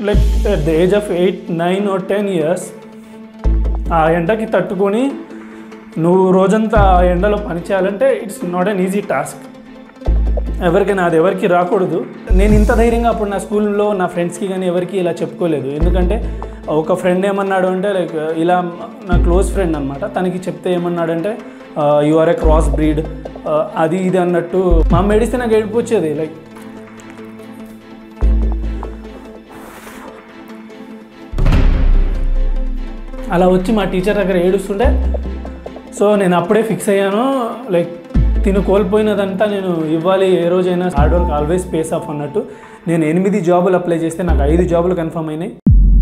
like at the age of eight nine or ten years ఆ ఎండకి తట్టుకొని నువ్వు రోజంతా ఆ ఎండలో పని చేయాలంటే it's not an easy task ఎవరికైనా అది ఎవరికి రాకూడదు నేను ఇంత ధైర్యంగా అప్పుడు నా స్కూల్లో నా ఫ్రెండ్స్కి కానీ ఎవరికి ఇలా చెప్పుకోలేదు ఎందుకంటే ఒక ఫ్రెండ్ ఏమన్నాడు అంటే లైక్ ఇలా నా క్లోజ్ ఫ్రెండ్ అనమాట తనకి చెప్తే ఏమన్నాడంటే you are a cross breed అది ఇది అన్నట్టు మా అమ్మ ఏడిస్తే నాకు ఏడుపు వచ్చేది లైక్ అలా వచ్చి మా టీచర్ దగ్గర ఏడుస్తుంటే సో నేను అప్పుడే ఫిక్స్ అయ్యాను లైక్ తిను కోల్పోయినదంతా నేను ఇవ్వాలి ఏ రోజైనా hard work always pays off అన్నట్టు నేను ఎనిమిది జాబులు అప్లై చేస్తే నాకు ఐదు జాబులు కన్ఫర్మ్ అయినాయి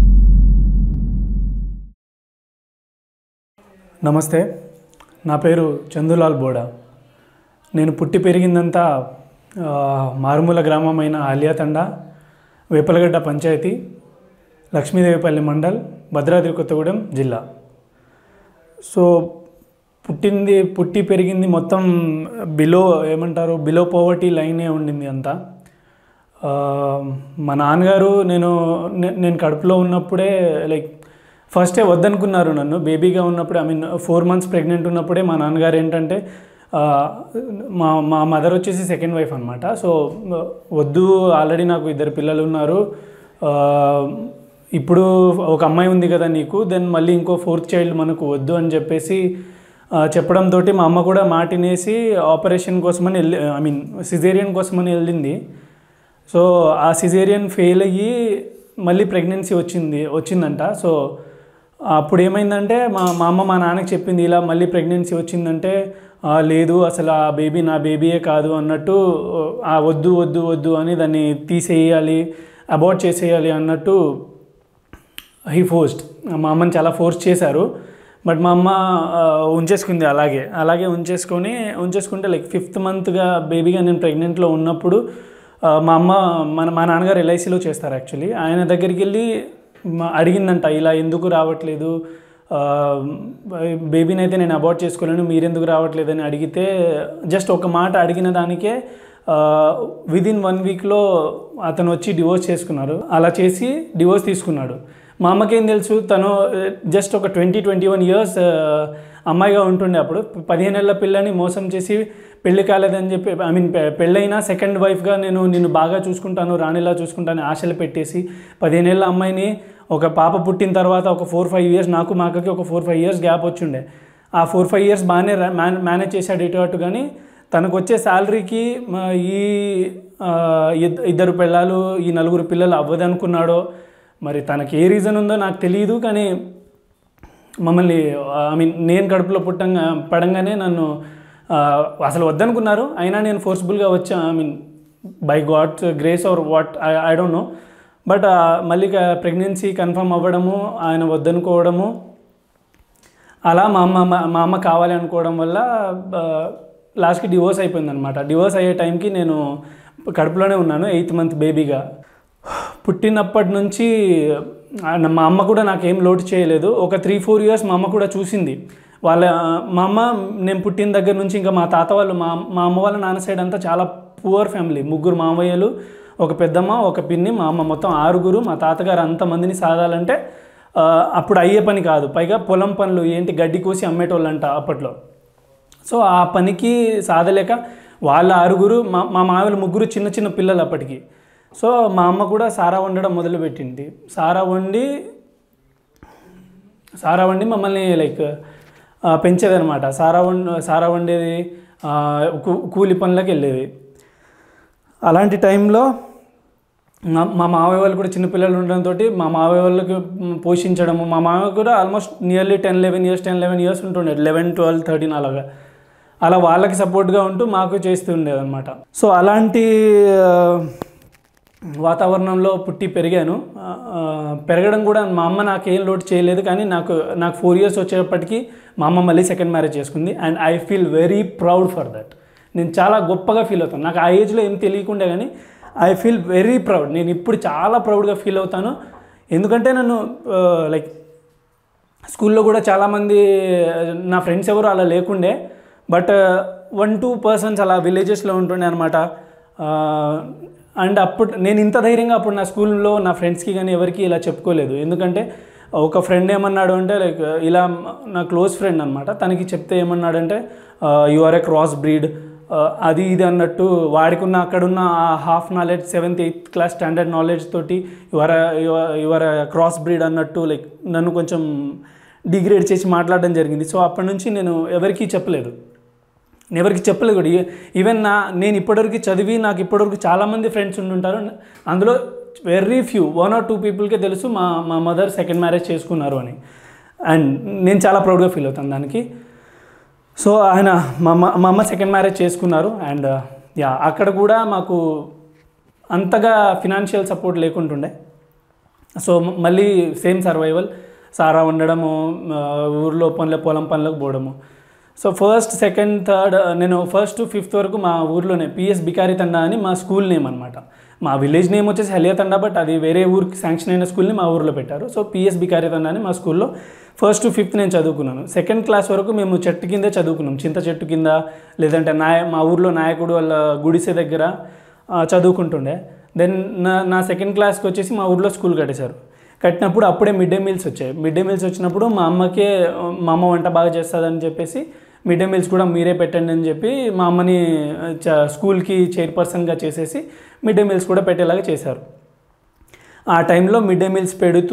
నమస్తే నా పేరు చందులాల్ బోడా నేను పుట్టి పెరిగిందంతా ఆ, మారుమూల గ్రామమైన ఆలియాతండ వేపలగడ్డ పంచాయతీ లక్ష్మీదేవిపల్లి మండల్ భద్రాద్రి కొత్తగూడెం జిల్లా సో పుట్టింది పుట్టి పెరిగింది మొత్తం బిలో ఏమంటారు బిలో పోవర్టీ లైనే ఉండింది అంతా ఆ, మా నాన్నగారు నేను నే- నేను కడుపులో ఉన్నప్పుడే లైక్ ఫస్టే వద్దనుకున్నారు నన్ను బేబీగా ఉన్నప్పుడు I mean four months pregnant ఉన్నప్పుడే మా నాన్నగారు ఏంటంటే ఆ, మా మా మదర్ వచ్చేసి సెకండ్ వైఫ్ అనమాట సో వద్దు ఆల్రెడీ నాకు ఇద్దరు పిల్లలు ఉన్నారు ఆ, ఇప్పుడు ఒక అమ్మాయి ఉంది కదా నీకు దెన్ మళ్ళీ ఇంకో ఫోర్త్ చైల్డ్ మనకు వద్దు అని చెప్పేసి ఆ, చెప్పడంతో మా అమ్మ కూడా మాటినేసి ఆపరేషన్ కోసమని వెళ్ళి ఐ మీన్ సిజేరియన్ కోసమని వెళ్ళింది సో ఆ సిజేరియన్ ఫెయిల్ అయ్యి మళ్ళీ ప్రెగ్నెన్సీ వచ్చింది వచ్చిందంట సో అప్పుడు ఏమైందంటే మా మా అమ్మ మా నాన్నకి చెప్పింది ఇలా మళ్ళీ ప్రెగ్నెన్సీ వచ్చిందంటే "ఆ, లేదు అసలు ఆ బేబీ నా బేబీయే కాదు అన్నట్టు ఆ వద్దు వద్దు వద్దు అని దాన్ని తీసేయాలి అబార్ట్ చేసేయాలి అన్నట్టు హీ ఫోర్స్డ్ మా అమ్మని చాలా ఫోర్స్ చేశారు బట్ మా అమ్మ ఆ, ఉంచేసుకుంది అలాగే అలాగే ఉంచేసుకొని ఉంచేసుకుంటే లైక్ ఫిఫ్త్ మంత్గా బేబీగా నేను ప్రెగ్నెంట్లో ఉన్నప్పుడు ఆ, మా అమ్మ మన మా నాన్నగారు ఎల్ఐసిలో చేస్తారు యాక్చువల్లీ ఆయన దగ్గరికి వెళ్ళి మా- అడిగిందంట ఇలా ఎందుకు రావట్లేదు ఆ, బేబీని అయితే నేను అబార్ట్ చేసుకోలేను మీరెందుకు రావట్లేదు అని అడిగితే జస్ట్ ఒక మాట అడిగిన దానికే విదిన్ వన్ వీక్లో అతను వచ్చి డివోర్స్ చేసుకున్నారు అలా చేసి డివోర్స్ తీసుకున్నాడు మా అమ్మకేం తెలుసు తను జస్ట్ ఒక ట్వంటీ ట్వంటీ వన్ ఇయర్స్ అమ్మాయిగా ఉంటుండే అప్పుడు పదిహేను ఏళ్ళ పిల్లని మోసం చేసి పెళ్లి కాలేదని చెప్పి ఐ మీన్ పెళ్ళైనా సెకండ్ వైఫ్గా నేను నిన్ను బాగా చూసుకుంటాను రాణిలా చూసుకుంటాను ఆశలు పెట్టేసి పదిహేనేళ్ళ అమ్మాయిని ఒక పాప పుట్టిన తర్వాత ఒక ఫోర్ ఫైవ్ ఇయర్స్ నాకు మా అక్కకి ఒక ఫోర్ ఫైవ్ ఇయర్స్ గ్యాప్ వచ్చిండే ఆ ఫోర్ ఫైవ్ ఇయర్స్ బాగానే మేనేజ్ చేశాడు ఇటు అటు కానీ తనకు వచ్చే శాలరీకి ఈ ఆ, ఇద్- ఇద్దరు పిల్లలు ఈ నలుగురు పిల్లలు అవ్వదనుకున్నాడో మరి తనకి ఏ రీజన్ ఉందో నాకు తెలియదు కానీ మమ్మల్ని ఐ మీన్ నేను కడుపులో పుట్టంగా పడంగానే నన్ను ఆ, అసలు వద్దనుకున్నారు అయినా నేను ఫోర్స్ఫుల్గా వచ్చా I mean by God grace or what I I don't know but మళ్ళీ ప్రెగ్నెన్సీ కన్ఫర్మ్ అవ్వడము ఆయన వద్దనుకోవడము అలా మా అమ్మ మా- మా అమ్మ కావాలి అనుకోవడం వల్ల ఆ, లాస్ట్కి డివోర్స్ అయిపోయింది అనమాట డివోర్స్ అయ్యే టైంకి నేను కడుపులోనే ఉన్నాను ఎయిత్ మంత్ బేబీగా పుట్టినప్పటి నుంచి ఆ, మా అమ్మ కూడా నాకేం లోటు చేయలేదు ఒక త్రీ ఫోర్ ఇయర్స్ మా అమ్మ కూడా చూసింది వాళ్ళ మా అమ్మ నేను పుట్టిన దగ్గర నుంచి ఇంకా మా తాత వాళ్ళు మా మా అమ్మ వాళ్ళ నాన్న సైడ్ అంతా చాలా పువర్ ఫ్యామిలీ ముగ్గురు మామయ్యలు ఒక పెద్దమ్మ ఒక పిన్ని మా అమ్మ మొత్తం ఆరుగురు మా తాతగారు అంతమందిని సాధాలంటే ఆ, అప్పుడు అయ్యే పని కాదు పైగా పొలం పనులు ఏంటి గడ్డి కోసి అమ్మేటోళ్ళంట అప్పట్లో సో ఆ పనికి సాధలేక వాళ్ళ ఆరుగురు మా మా మామయ్యలు ముగ్గురు చిన్న చిన్న పిల్లలు అప్పటికి సో మా అమ్మ కూడా సారా వండడం మొదలుపెట్టింది సారా వండి సారా వండి మమ్మల్ని లైక్ పెంచేదనమాట సారా వండ సారా వండేది ఆ, కూ- కూలి పనులకు వెళ్ళేది అలాంటి టైంలో మా మా మావయ్య వాళ్ళు కూడా చిన్నపిల్లలు ఉండడంతో మా మావయ్య వాళ్ళకి మ్, పోషించడము మా మావయ్య కూడా almost nearly ten eleven years ten eleven years ఉంటుండే లెవెన్ ట్వెల్వ్ థర్టీన్ అలాగా అలా వాళ్ళకి సపోర్ట్గా ఉంటూ మాకు చేస్తూ ఉండేదన్నమాట సో అలాంటి ఆ, వాతావరణంలో పుట్టి పెరిగాను ఆ, ఆ, పెరగడం కూడా మా అమ్మ నాకేం లోటు చేయలేదు కానీ నాకు నాకు ఫోర్ ఇయర్స్ వచ్చేటప్పటికి మా అమ్మ మళ్ళీ సెకండ్ మ్యారేజ్ చేసుకుంది and I feel very proud for that నేను చాలా గొప్పగా ఫీల్ అవుతాను నాకు ఆ ఏజ్లో ఏం తెలియకుండా కానీ ఐ ఫీల్ వెరీ ప్రౌడ్ నేను ఇప్పుడు చాలా ప్రౌడ్గా ఫీల్ అవుతాను ఎందుకంటే నన్ను లైక్ స్కూల్లో కూడా చాలామంది నా ఫ్రెండ్స్ ఎవరు అలా లేకుండే బట్ వన్ టూ పర్సన్స్ అలా విలేజెస్లో ఉంటుండే అనమాట అండ్ అప్పుడు నేను ఇంత ధైర్యంగా అప్పుడు నా స్కూల్లో నా ఫ్రెండ్స్కి కానీ ఎవరికి ఇలా చెప్పుకోలేదు ఎందుకంటే ఒక ఫ్రెండ్ ఏమన్నాడు అంటే లైక్ ఇలా నా క్లోజ్ ఫ్రెండ్ అనమాట తనకి చెప్తే ఏమన్నాడంటే you are a cross breed అది ఇది అన్నట్టు వాడికున్న అక్కడున్న half knowledge seventh eighth class standard knowledge తోటి యువర్ యువర్ క్రాస్ బ్రీడ్ అన్నట్టు లైక్ నన్ను కొంచెం డిగ్రేడ్ చేసి మాట్లాడడం జరిగింది సో అప్పటి నుంచి నేను ఎవరికీ చెప్పలేదు నేను ఎవరికి చెప్పలేదు కూడా ఈ- ఈవెన్ నా నేను ఇప్పటివరకు చదివి నాకు ఇప్పటివరకు చాలామంది ఫ్రెండ్స్ ఉండుంటారు అందులో very few one or two పీపుల్కే తెలుసు మా మా మదర్ సెకండ్ మ్యారేజ్ చేసుకున్నారు అని అండ్ నేను చాలా ప్రౌడ్గా ఫీల్ అవుతాను దానికి సో ఆయన మా అమ్మ మా అమ్మ సెకండ్ మ్యారేజ్ చేసుకున్నారు అండ్ యా అక్కడ కూడా మాకు అంతగా ఫినాన్షియల్ సపోర్ట్ లేకుంటుండే సో మ- మళ్ళీ సేమ్ సర్వైవల్ సారా ఉండడము ఆ, ఊర్లో పనుల పొలం పనులకు పోవడము సో ఫస్ట్ సెకండ్ థర్డ్ నేను ఫస్ట్ ఫిఫ్త్ వరకు మా ఊర్లోనే పిఎస్ బికారి తండా అని మా స్కూల్ నేమ్ అనమాట మా విలేజ్ నేమ్ వచ్చేసి హలియా తండా బట్ అది వేరే ఊరికి శాంక్షన్ అయిన స్కూల్ని మా ఊర్లో పెట్టారు సో పిఎస్ బికారి తండా అని మా స్కూల్లో ఫస్ట్ ఫిఫ్త్ నేను చదువుకున్నాను సెకండ్ క్లాస్ వరకు మేము చెట్టు కిందే చదువుకున్నాం చింత చెట్టు కింద లేదంటే నాయ మా ఊర్లో నాయకుడు వాళ్ళ గుడిసె దగ్గర ఆ, చదువుకుంటుండే దెన్ నా నా సెకండ్ క్లాస్కి వచ్చేసి మా ఊర్లో స్కూల్ కట్టేశారు కట్టినప్పుడు అప్పుడే మిడ్ డే మీల్స్ వచ్చాయి మిడ్ డే మీల్స్ వచ్చినప్పుడు మా అమ్మకే మా అమ్మ వంట బాగా చేస్తుందని చెప్పేసి మిడ్ డే మీల్స్ కూడా మీరే పెట్టండి అని చెప్పి మా అమ్మని చ- స్కూల్కి చైర్పర్సన్గా చేసేసి మిడ్ డే మీల్స్ కూడా పెట్టేలాగా చేశారు ఆ టైంలో మిడ్ డే మీల్స్ పెడుతూ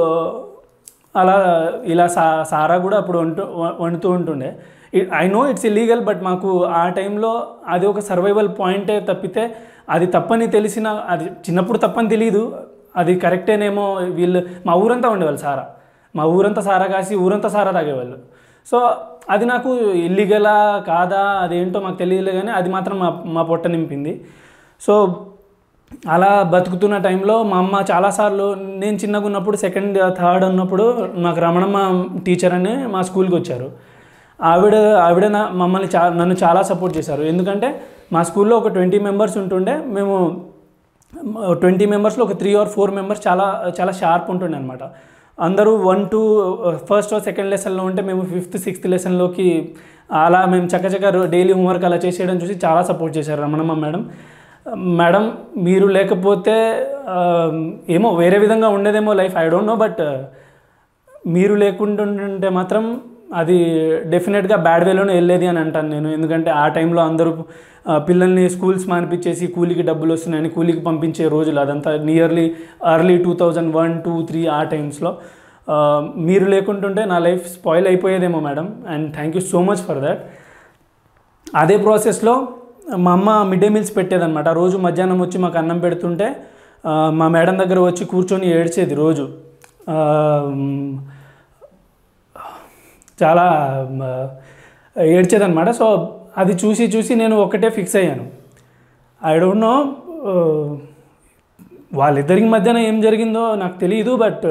అలా ఇలా సా సారా కూడా అప్పుడు వంటు వ- వండుతూ ఉంటుండే I know it's illegal but మాకు ఆ టైంలో అది ఒక సర్వైవల్ పాయింటే తప్పితే అది తప్పని తెలిసిన అది చిన్నప్పుడు తప్పని తెలియదు అది కరెక్టేనేమో వీళ్ళు మా ఊరంతా ఉండేవాళ్ళు సారా మా ఊరంతా సారా కాసి ఊరంతా సారా తాగేవాళ్ళు సో అది నాకు ఇల్లీగలా కాదా అదేంటో మాకు తెలియలే కానీ అది మాత్రం మా మా పొట్ట నింపింది సో అలా బతుకుతున్న టైంలో మా అమ్మ చాలాసార్లు నేను చిన్నగా ఉన్నప్పుడు సెకండ్ థర్డ్ ఉన్నప్పుడు నాకు రమణమ్మ టీచర్ అని మా స్కూల్కి వచ్చారు ఆవిడ ఆవిడ నా మమ్మల్ని చా నన్ను చాలా సపోర్ట్ చేశారు ఎందుకంటే మా స్కూల్లో ఒక ట్వంటీ మెంబర్స్ ఉంటుండే మేము ట్వంటీ మెంబర్స్లో ఒక త్రీ ఆర్ ఫోర్ మెంబర్స్ చాలా చాలా షార్ప్ ఉంటుండే అనమాట అందరూ వన్ టు ఫస్ట్ సెకండ్ లెసన్లో ఉంటే మేము ఫిఫ్త్ సిక్స్త్ లెసన్లోకి అలా మేము చక్కచక్క డైలీ హోంవర్క్ అలా చేసేయడం చూసి చాలా సపోర్ట్ చేశారు రమణమ్మ మేడం మేడం మీరు లేకపోతే ఆ, ఏమో వేరే విధంగా ఉండేదేమో life I don't know but మీరు లేకుంటుంటే మాత్రం అది డెఫినెట్గా బ్యాడ్ వేలోనే వెళ్ళేది అని అంటాను నేను ఎందుకంటే ఆ టైంలో అందరూ ఆ, పిల్లల్ని స్కూల్స్ మానిపించేసి కూలికి డబ్బులు వస్తున్నాయని కూలికి పంపించే రోజులు అదంతా nearly early two thousand one two three ఆ టైమ్స్లో ఆ, మీరు లేకుంటుంటే నా లైఫ్ స్పాయిల్ అయిపోయేదేమో madam and thank you so much for that అదే ప్రాసెస్లో మా అమ్మ మిడ్ డే మీల్స్ పెట్టేదన్నమాట రోజు మధ్యాహ్నం వచ్చి మాకు అన్నం పెడుతుంటే ఆ, మా మేడం దగ్గర వచ్చి కూర్చొని ఏడ్చేది రోజు ఆ, మ్, చాలా మ, ఏడ్చేదన్నమాట సో అది చూసి చూసి నేను ఒకటే ఫిక్స్ అయ్యాను ఐ డోంట్ నో వాళ్ళిద్దరికి మధ్యన ఏం జరిగిందో నాకు తెలియదు బట్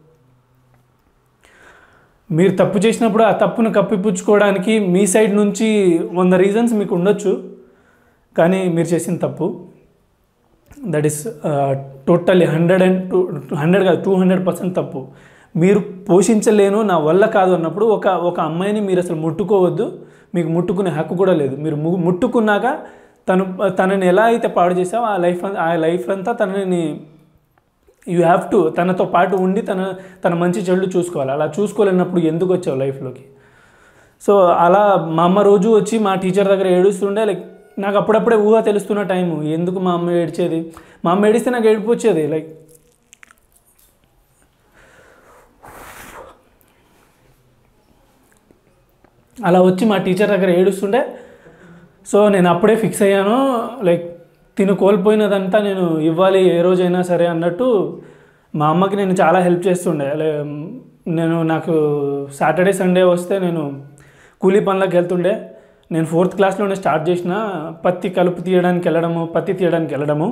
మీరు తప్పు చేసినప్పుడు ఆ తప్పును కప్పిపుచ్చుకోవడానికి మీ సైడ్ నుంచి వంద రీజన్స్ మీకు ఉండొచ్చు కానీ మీరు చేసిన తప్పు that is totally hundred and two hundred కాదు టూ హండ్రెడ్ పర్సెంట్ తప్పు మీరు పోషించలేను నా వల్ల కాదు అన్నప్పుడు ఒక ఒక అమ్మాయిని మీరు అసలు ముట్టుకోవద్దు మీకు ముట్టుకునే హక్కు కూడా లేదు మీరు ము- ముట్టుకున్నాక తను తనని ఎలా అయితే పాడు చేసావో ఆ లైఫ్ ఆ లైఫ్ అంతా తనని యూ హ్యావ్ టు తనతో పాటు ఉండి తన తన మంచి చెడు చూసుకోవాలి అలా చూసుకోలేనప్పుడు ఎందుకు వచ్చావు లైఫ్లోకి సో అలా మా అమ్మ రోజు వచ్చి మా టీచర్ దగ్గర ఏడుస్తుండే లైక్ నాకు అప్పుడప్పుడే ఊహ తెలుస్తున్న టైము ఎందుకు మా అమ్మ ఏడ్చేది మా అమ్మ ఏడిస్తే నాకు ఏడుపు వచ్చేది లైక్ అలా వచ్చి మా టీచర్ దగ్గర ఏడుస్తుండే సో నేను అప్పుడే ఫిక్స్ అయ్యాను లైక్ తిను కోల్పోయినదంతా నేను ఇవ్వాలి ఏ రోజైనా సరే అన్నట్టు మా అమ్మకి నేను చాలా హెల్ప్ చేస్తుండే లే నేను నాకు సాటర్డే సండే వస్తే నేను కూలీ పనులకు వెళ్తుండే నేను ఫోర్త్ క్లాస్లోనే స్టార్ట్ చేసిన పత్తి కలుపు తీయడానికి వెళ్ళడము పత్తి తీయడానికి వెళ్ళడము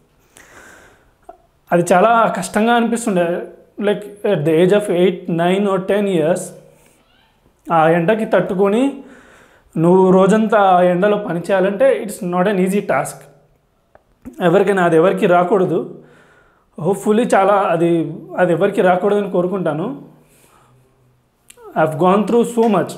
అది చాలా కష్టంగా అనిపిస్తుండే like at the age of eight nine or ten years ఆ ఎండకి తట్టుకొని నువ్వు రోజంతా ఆ ఎండలో పని చేయాలంటే it's not an easy task ఎవరికైనా అది ఎవరికి రాకూడదు హోప్ఫుల్లీ చాలా అది అది ఎవరికి రాకూడదని కోరుకుంటాను I gone through so much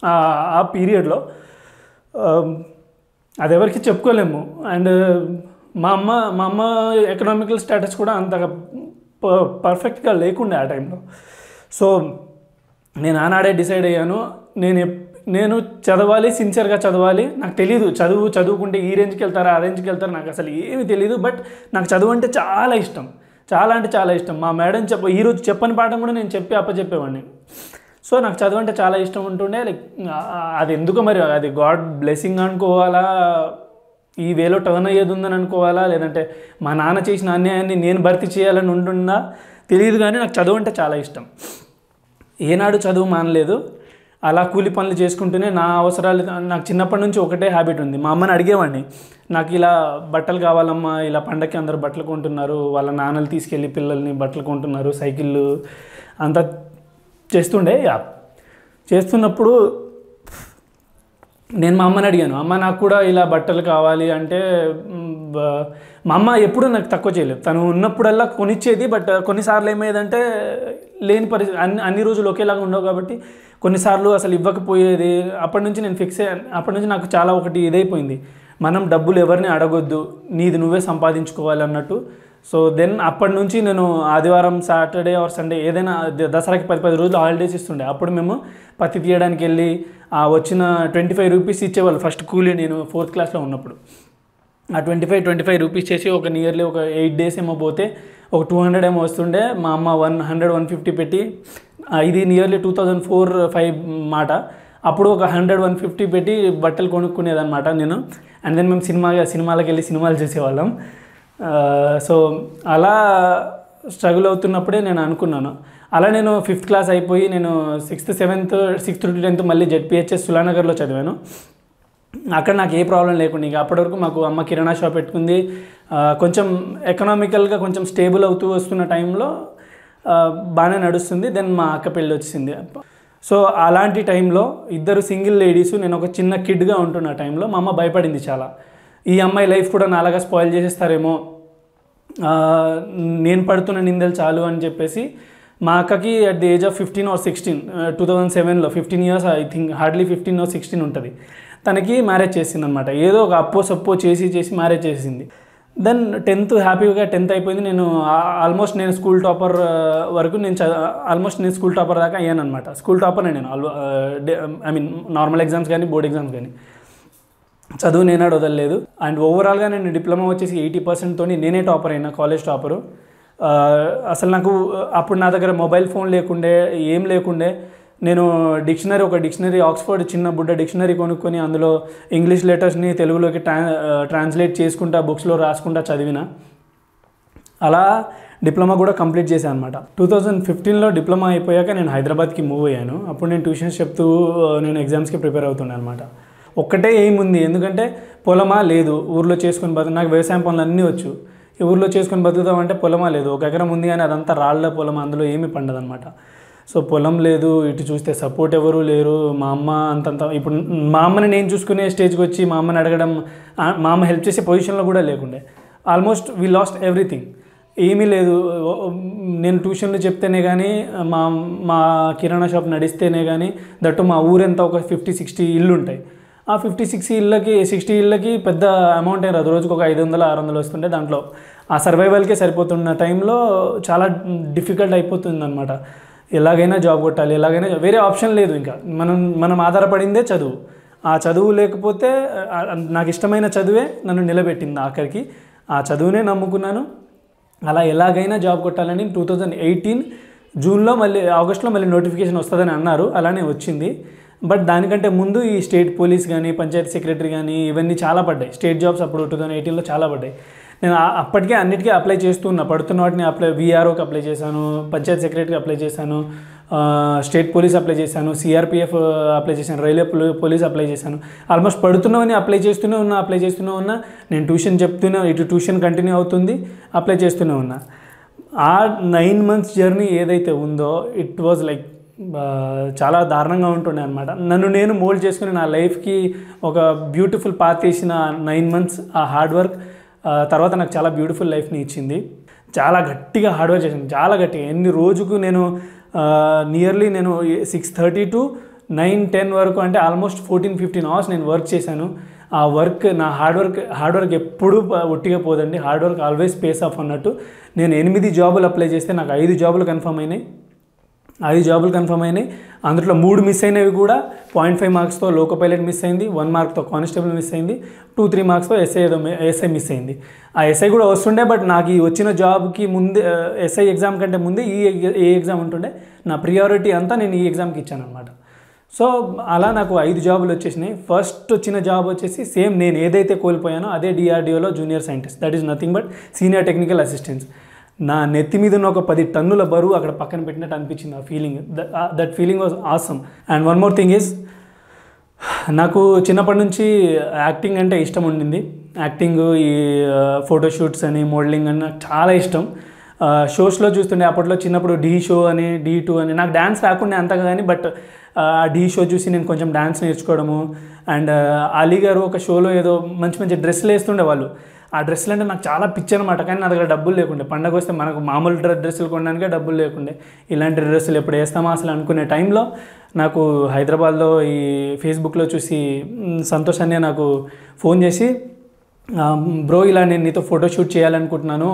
ఆ పీరియడ్లో అది ఎవరికి చెప్పుకోలేము అండ్ మా అమ్మ మా అమ్మ ఎకనామికల్ స్టేటస్ కూడా అంతగా ప- పర్ఫెక్ట్గా లేకుండే ఆ టైంలో సో నేను ఆనాడే డిసైడ్ అయ్యాను నేను ఎప్- నేను చదవాలి సిన్సియర్గా చదవాలి నాకు తెలియదు చదువు చదువుకుంటే ఈ రేంజ్కి వెళ్తారా ఆ రేంజ్కి వెళ్తారా నాకు అసలు ఏమీ తెలియదు బట్ నాకు చదువు అంటే చాలా ఇష్టం చాలా అంటే చాలా ఇష్టం మా మేడం చెప్ప ఈరోజు చెప్పని పాఠం కూడా నేను చెప్పి అప్పచెప్పేవాడిని సో నాకు చదువు అంటే చాలా ఇష్టం ఉంటుండే లైక్ అది ఎందుకో మరి అది గాడ్ బ్లెస్సింగ్ అనుకోవాలా ఈ వేలో టర్న్ అయ్యేది ఉందని అనుకోవాలా లేదంటే మా నాన్న చేసిన అన్యాయాన్ని నేను భర్తీ చేయాలని ఉంటుందా తెలియదు కానీ నాకు చదువు అంటే చాలా ఇష్టం ఏనాడు చదువు మానలేదు అలా కూలి పనులు చేసుకుంటూనే నా అవసరాలు నాకు చిన్నప్పటి నుంచి ఒకటే హ్యాబిట్ ఉంది మా అమ్మని అడిగేవాడిని నాకు ఇలా బట్టలు కావాలమ్మా ఇలా పండగకి అందరు బట్టలు కొంటున్నారు వాళ్ళ నాన్నలు తీసుకెళ్ళి పిల్లల్ని బట్టలు కొంటున్నారు సైకిళ్ళు అంతా చేస్తుండే యా చేస్తున్నప్పుడు నేను మా అమ్మని అడిగాను అమ్మ నాకు కూడా ఇలా బట్టలు కావాలి అంటే మ్, బ- మా అమ్మ ఎప్పుడూ నాకు తక్కువ చేయలేదు తను ఉన్నప్పుడల్లా కొనిచ్చేది బట్ కొన్నిసార్లు ఏమయ్యేదంటే లేని పరిస్థితి అన్ని అన్ని రోజులు ఒకేలాగా ఉండవు కాబట్టి కొన్నిసార్లు అసలు ఇవ్వకపోయేది అప్పటి నుంచి నేను ఫిక్స్ అయ్యాను అప్పటి నుంచి నాకు చాలా ఒకటి ఇదైపోయింది మనం డబ్బులు ఎవరిని అడగొద్దు నీది నువ్వే సంపాదించుకోవాలి అన్నట్టు సో దెన్ అప్పటి నుంచి నేను ఆదివారం సాటర్డే ఆర్ సండే ఏదైనా ద- దసరాకి పది పది రోజులు హాలిడేస్ ఇస్తుండే అప్పుడు మేము పత్తి తీయడానికి వెళ్ళి ఆ వచ్చిన ట్వంటీ ఫైవ్ రూపీస్ ఇచ్చేవాళ్ళు ఫస్ట్ కూలీ నేను ఫోర్త్ క్లాస్లో ఉన్నప్పుడు ఆ twenty five twenty five rupees చేసి ఒక నియర్లీ ఒక ఎయిట్ డేస్ ఏమో పోతే ఒక టూ హండ్రెడ్ ఏమో వస్తుండే మా అమ్మ వన్ హండ్రెడ్ వన్ ఫిఫ్టీ పెట్టి ఆ, ఇది nearly two thousand four five మాట అప్పుడు ఒక హండ్రెడ్ వన్ ఫిఫ్టీ పెట్టి బట్టలు కొనుక్కునేదన్నమాట నేను అండ్ దెన్ మేము సినిమా సినిమాలకు వెళ్ళి సినిమాలు చూసేవాళ్ళం సో అలా స్ట్రగుల్ అవుతున్నప్పుడే నేను అనుకున్నాను అలా నేను ఫిఫ్త్ క్లాస్ అయిపోయి నేను sixth seventh sixth to tenth మళ్ళీ జెడ్పిహెచ్ఎస్ సులానగర్లో చదివాను అక్కడ నాకు ఏ ప్రాబ్లం లేకుండా ఇక అప్పటి వరకు మాకు అమ్మ కిరాణా షాప్ పెట్టుకుంది ఆ, కొంచెం ఎకనామికల్గా కొంచెం స్టేబుల్ అవుతూ వస్తున్న టైంలో ఆ, బాగానే నడుస్తుంది దెన్ మా అక్క పెళ్ళి వచ్చింది సో అలాంటి టైంలో ఇద్దరు సింగిల్ లేడీస్ నేను ఒక చిన్న కిడ్గా ఉంటున్న టైంలో మా అమ్మ భయపడింది చాలా ఈ అమ్మాయి లైఫ్ కూడా నాలాగా స్పాయిల్ చేసేస్తారేమో ఆ, నేను పడుతున్న నిందలు చాలు అని చెప్పేసి మా అక్కకి at the age of fifteen or sixteen two thousand సెవెన్లో fifteen years I think hardly fifteen or sixteen ఉంటుంది తనకి మ్యారేజ్ చేసింది అనమాట ఏదో ఒక అప్పో సప్పో చేసి చేసి మ్యారేజ్ చేసింది దెన్ టెన్త్ హ్యాపీగా టెన్త్ అయిపోయింది నేను ఆల్మోస్ట్ నేను స్కూల్ టాపర్ వరకు నేను ఆల్మోస్ట్ నేను స్కూల్ టాపర్ దాకా అయ్యాను అనమాట స్కూల్ టాపర్ నేను ఐ మీన్ నార్మల్ ఎగ్జామ్స్ కానీ బోర్డ్ ఎగ్జామ్స్ కానీ చదువు నేనాడు వదలలేదు అండ్ ఓవరాల్గా నేను డిప్లొమా వచ్చేసి ఎయిటీ పర్సెంట్తో నేనే టాపర్ అయినా కాలేజ్ టాపరు ఆ, అసలు నాకు అప్పుడు నా దగ్గర మొబైల్ ఫోన్ లేకుండే ఏం లేకుండే నేను డిక్షనరీ ఒక డిక్షనరీ ఆక్స్ఫర్డ్ చిన్న బుడ్డ డిక్షనరీ కొనుక్కొని అందులో ఇంగ్లీష్ లెటర్స్ని తెలుగులోకి ట్రా ట్రాన్స్లేట్ చేసుకుంటా బుక్స్లో రాసుకుంటా చదివిన అలా డిప్లొమా కూడా కంప్లీట్ చేశాను అనమాట టూ థౌజండ్ ఫిఫ్టీన్లో డిప్లొమా అయిపోయాక నేను హైదరాబాద్కి మూవ్ అయ్యాను అప్పుడు నేను ట్యూషన్స్ చెప్తూ ఆ, నేను ఎగ్జామ్స్కి ప్రిపేర్ అవుతుండే అనమాట ఒక్కటే ఎయిమ్ ఉంది ఎందుకంటే పొలమా లేదు ఊర్లో చేసుకొని బతు నాకు వ్యవసాయం పనులు అన్నీ వచ్చు ఈ ఊర్లో చేసుకొని బతుకుతామంటే పొలమా లేదు ఒక ఎకరం ఉంది కానీ అదంతా రాళ్ళ పొలం అందులో ఏమీ పండదనమాట సో పొలం లేదు ఇటు చూస్తే సపోర్ట్ ఎవరు లేరు మా అమ్మ అంతంత ఇప్పుడు మా అమ్మని నేను చూసుకునే స్టేజ్కి వచ్చి మా అమ్మని అడగడం ఆ, మా అమ్మ హెల్ప్ చేసే పొజిషన్లో కూడా లేకుండే ఆల్మోస్ట్ వీ లాస్ట్ ఎవ్రీథింగ్ ఏమీ లేదు ఓ- ఓ- నేను ట్యూషన్లు చెప్తేనే కానీ మా మా కిరాణా షాప్ నడిస్తేనే కానీ దట్టు మా ఊరెంత ఒక ఫిఫ్టీ సిక్స్టీ ఇల్లు ఉంటాయి ఆ ఫిఫ్టీ సిక్స్టీ ఇళ్ళకి సిక్స్టీ ఇళ్ళకి పెద్ద అమౌంట్ ఏం రాదు రోజుకు ఒక ఐదు వందలు ఆరు వందలు వస్తుంటే దాంట్లో ఆ సర్వైవల్కే సరిపోతున్న టైంలో చాలా డిఫికల్ట్ అయిపోతుంది అనమాట ఎలాగైనా జాబ్ కొట్టాలి ఎలాగైనా job- వేరే ఆప్షన్ లేదు ఇంకా మనం మనం ఆధారపడిందే చదువు ఆ చదువు లేకపోతే ఆ, నాకు ఇష్టమైన చదువే నన్ను నిలబెట్టింది ఆఖరికి ఆ చదువునే నమ్ముకున్నాను అలా ఎలాగైనా జాబ్ కొట్టాలని టూ థౌజండ్ ఎయిటీన్ జూన్లో మళ్ళీ ఆగస్ట్లో మళ్ళీ నోటిఫికేషన్ వస్తుందని అన్నారు అలానే వచ్చింది బట్ దానికంటే ముందు ఈ స్టేట్ పోలీస్ కానీ పంచాయతీ సెక్రటరీ కానీ ఇవన్నీ చాలా పడ్డాయి స్టేట్ జాబ్స్ అప్పుడు టూ థౌజండ్ ఎయిటీన్లో చాలా పడ్డాయి నేను ఆ- అప్పటికే అన్నిటికీ అప్లై చేస్తూ ఉన్నా పడుతున్న వాటిని అప్లై వీఆర్ఓకి అప్లై చేశాను పంచాయతీ సెక్రటరీకి అప్లై చేశాను ఆ, స్టేట్ పోలీస్ అప్లై చేశాను సిఆర్పిఎఫ్ అప్లై చేశాను రైల్వే పోలీ- పోలీస్ అప్లై చేశాను ఆల్మోస్ట్ పడుతున్నవని అప్లై చేస్తూనే ఉన్నా అప్లై చేస్తూనే ఉన్నా నేను ట్యూషన్ చెప్తూనే ఇటు ట్యూషన్ కంటిన్యూ అవుతుంది అప్లై చేస్తూనే ఉన్నా ఆ నైన్ మంత్స్ జర్నీ ఏదైతే ఉందో ఇట్ వాజ్ లైక్ చాలా దారుణంగా ఉంటుండే అనమాట నన్ను నేను మోల్డ్ చేసుకుని నా లైఫ్కి ఒక బ్యూటిఫుల్ పాత్ వేసిన నైన్ మంత్స్ ఆ హార్డ్ వర్క్ తర్వాత నాకు చాలా బ్యూటిఫుల్ లైఫ్ని ఇచ్చింది చాలా గట్టిగా హార్డ్ వర్క్ చేశాను చాలా గట్టిగా ఎన్ని రోజుకు నేను నియర్లీ నేను six thirty to nine ten వరకు అంటే ఆల్మోస్ట్ ఫోర్టీన్ ఫిఫ్టీన్ అవర్స్ నేను వర్క్ చేశాను ఆ వర్క్ నా హార్డ్ వర్క్ హార్డ్ వర్క్ ఎప్పుడూ ప- ఒట్టిగా పోదండి hard work always pays off అన్నట్టు నేను ఎనిమిది జాబులు అప్లై చేస్తే నాకు ఐదు జాబులు కన్ఫర్మ్ అయినాయి ఐదు జాబులు కన్ఫర్మ్ అయినాయి అందులో మూడు మిస్ అయినవి కూడా పాయింట్ ఫైవ్ మార్క్స్తో లోకో పైలట్ మిస్ అయింది వన్ మార్క్తో కానిస్టేబుల్ మిస్ అయింది టూ త్రీ మార్క్స్తో ఎస్ఐ ఏదో ఎస్ఐ మిస్ అయింది ఆ ఎస్ఐ కూడా వస్తుండే బట్ నాకు ఈ వచ్చిన జాబ్కి ముందే ఎస్ఐ ఎగ్జామ్ కంటే ముందే ఈ ఏ ఎగ్జామ్ ఉంటుండే నా ప్రియారిటీ అంతా నేను ఈ ఎగ్జామ్కి ఇచ్చాను అనమాట సో అలా నాకు ఐదు జాబులు వచ్చేసినాయి ఫస్ట్ వచ్చిన జాబ్ వచ్చేసి సేమ్ నేను ఏదైతే కోల్పోయానో అదే డిఆర్డిఓలో junior scientist that is nothing but senior technical assistants నా నెత్తి మీద ఉన్న ఒక పది టన్నుల బరువు అక్కడ పక్కన పెట్టినట్టు అనిపించింది ఆ feeling that feeling was awesome and one more thing is నాకు చిన్నప్పటి నుంచి యాక్టింగ్ అంటే ఇష్టం ఉండింది యాక్టింగ్ ఈ ఫోటోషూట్స్ అని మోడలింగ్ అని నాకు చాలా ఇష్టం షోస్లో చూస్తుండే అప్పట్లో చిన్నప్పుడు డీ షో అని డీ టూ అని నాకు డ్యాన్స్ రాకుండా అంతగా కానీ బట్ ఆ డీ షో చూసి నేను కొంచెం డ్యాన్స్ నేర్చుకోవడము అండ్ అలీ గారు ఒక షోలో ఏదో మంచి మంచి డ్రెస్సులు వేస్తుండే వాళ్ళు ఆ డ్రెస్సులు అంటే నాకు చాలా పిచ్చి అనమాట కానీ నా దగ్గర డబ్బులు లేకుండే పండగ వస్తే మనకు మామూలు డ్రెస్ డ్రెస్సులు కొనడానికే డబ్బులు లేకుండే ఇలాంటి డ్రెస్సులు ఎప్పుడు వేస్తామా అసలు అనుకునే టైంలో నాకు హైదరాబాద్లో ఈ ఫేస్బుక్లో చూసి మ్, సంతోష్ అనే నాకు ఫోన్ చేసి బ్రో ఇలా నేను నీతో ఫోటోషూట్ చేయాలనుకుంటున్నాను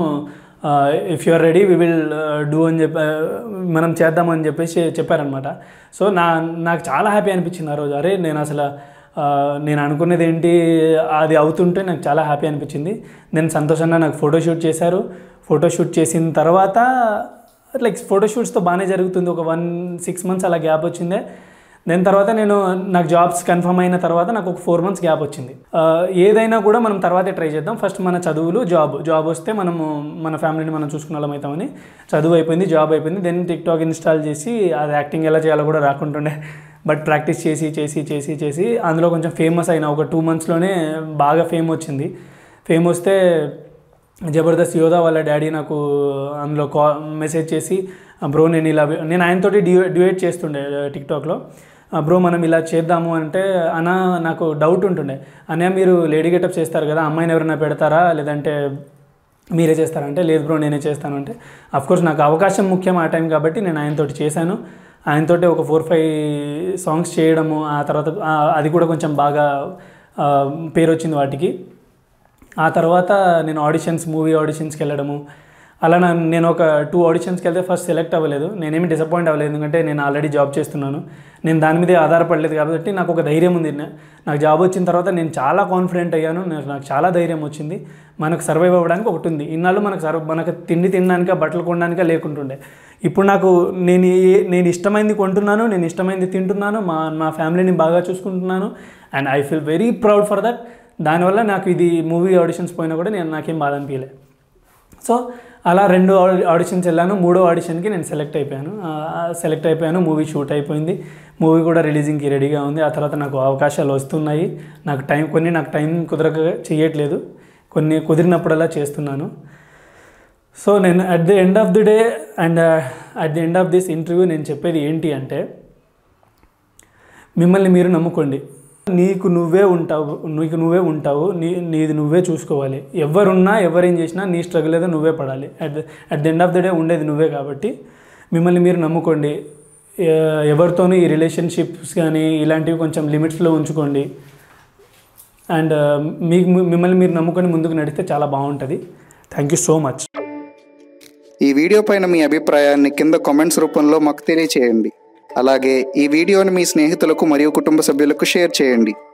if you are ready we will do అని చెప్పి మనం చేద్దామని చెప్పేసి చెప్పారనమాట సో నా నాకు చాలా హ్యాపీ అనిపించింది ఆ రోజు అరే నేను అసలు ఆ, నేను అనుకునేది ఏంటి అది అవుతుంటే నాకు చాలా హ్యాపీ అనిపించింది నేను సంతోషంగా నాకు ఫోటోషూట్ చేశారు ఫోటోషూట్ చేసిన తర్వాత లైక్ ఫోటోషూట్స్తో బాగానే జరుగుతుంది ఒక వన్ సిక్స్ మంత్స్ అలా గ్యాప్ వచ్చిందే దాని తర్వాత నేను నాకు జాబ్స్ కన్ఫర్మ్ అయిన తర్వాత నాకు ఒక ఫోర్ మంత్స్ గ్యాప్ వచ్చింది ఆ, ఏదైనా కూడా మనం తర్వాతే ట్రై చేద్దాం ఫస్ట్ మన చదువులు జాబ్ జాబ్ వస్తే మనము మన ఫ్యామిలీని మనం చూసుకున్న వాళ్ళం అవుతామని చదువు అయిపోయింది జాబ్ అయిపోయింది దెన్ టిక్ టాక్ ఇన్స్టాల్ చేసి అది యాక్టింగ్ ఎలా చేయాలో కూడా రాకుంటుండే బట్ ప్రాక్టీస్ చేసి చేసి చేసి చేసి అందులో కొంచెం ఫేమస్ అయిన ఒక టూ మంత్స్లోనే బాగా ఫేమ్ వచ్చింది ఫేమ్ వస్తే జబర్దస్త్ యోధా వాళ్ళ డాడీ నాకు అందులో కా మెసేజ్ చేసి బ్రో నేను ఇలా నేను ఆయనతోటి డ్యూ డ్యూయేట్ చేస్తుండే టిక్టాక్లో బ్రో మనం ఇలా చేద్దాము అంటే అన్న నాకు డౌట్ ఉంటుండే అన్నయ్య మీరు లేడీ గెటప్ చేస్తారు కదా అమ్మాయిని ఎవరైనా పెడతారా లేదంటే మీరే చేస్తారంటే లేదు బ్రో నేనే చేస్తాను అంటే కోర్స్ నాకు అవకాశం ముఖ్యం ఆ టైం కాబట్టి నేను ఆయనతోటి చేశాను ఆయనతోటి ఒక ఫోర్ ఫైవ్ సాంగ్స్ చేయడము ఆ తర్వాత ఆ, అది కూడా కొంచెం బాగా ఆ, పేరు వచ్చింది వాటికి ఆ తర్వాత నేను ఆడిషన్స్ మూవీ ఆడిషన్స్కి వెళ్ళడము అలా నా- నేను ఒక టూ ఆడిషన్స్కి వెళ్తే ఫస్ట్ సెలెక్ట్ అవ్వలేదు నేనేమి డిసప్పాయింట్ అవ్వలేదు ఎందుకంటే నేను ఆల్రెడీ జాబ్ చేస్తున్నాను నేను దాని మీదే ఆధారపడలేదు కాబట్టి నాకు ఒక ధైర్యం ఉంది నా- నాకు జాబ్ వచ్చిన తర్వాత నేను చాలా కాన్ఫిడెంట్ అయ్యాను నాకు నాకు చాలా ధైర్యం వచ్చింది మనకు సర్వైవ్ అవ్వడానికి ఒకటి ఉంది ఇన్నాళ్ళు మనకు సర్వ్ మనకు తిండి తినడానిక బట్టలు కొనడానిక లేకుంటుండే ఇప్పుడు నాకు నేను ఏ- నేను ఇష్టమైంది కొంటున్నాను నేను ఇష్టమైంది తింటున్నాను మా మా ఫ్యామిలీని బాగా చూసుకుంటున్నాను and I feel very proud for that దానివల్ల నాకు ఇది మూవీ ఆడిషన్స్ పోయినా కూడా నేను నాకేం బాధ అనిపించలే సో అలా రెండు ఆడి- ఆడిషన్స్ వెళ్ళాను మూడో ఆడిషన్కి నేను సెలెక్ట్ అయిపోయాను సెలెక్ట్ అయిపోయాను మూవీ షూట్ అయిపోయింది మూవీ కూడా రిలీజింగ్కి రెడీగా ఉంది ఆ తర్వాత నాకు అవకాశాలు వస్తున్నాయి నాకు టైం కొన్ని నాకు టైం కుదరక చేయట్లేదు కొన్ని కుదిరినప్పుడల్లా చేస్తున్నాను సో నేను at the end of the day and at the end of this interview నేను చెప్పేది ఏంటి అంటే మిమ్మల్ని మీరు నమ్ముకోండి నీకు నువ్వే ఉంటావు నీకు నువ్వే ఉంటావు నీ నీది నువ్వే చూసుకోవాలి ఎవరున్నా ఎవరేం చేసినా నీ స్ట్రగుల్ ఏదో నువ్వే పడాలి at the at the end of the day ఉండేది నువ్వే కాబట్టి మిమ్మల్ని మీరు నమ్ముకోండి ఎ- ఎవరితోనూ ఈ రిలేషన్షిప్స్ కానీ ఇలాంటివి కొంచెం లిమిట్స్లో ఉంచుకోండి అండ్ మీకు మిమ్మల్ని మీరు నమ్ముకొని ముందుకు నడిస్తే చాలా బాగుంటుంది థ్యాంక్ యూ సో మచ్ ఈ వీడియో పైన మీ అభిప్రాయాన్ని కింద కామెంట్స్ రూపంలో మాకు తెలియచేయండి అలాగే ఈ వీడియోని మీ స్నేహితులకు మరియు కుటుంబ సభ్యులకు షేర్ చేయండి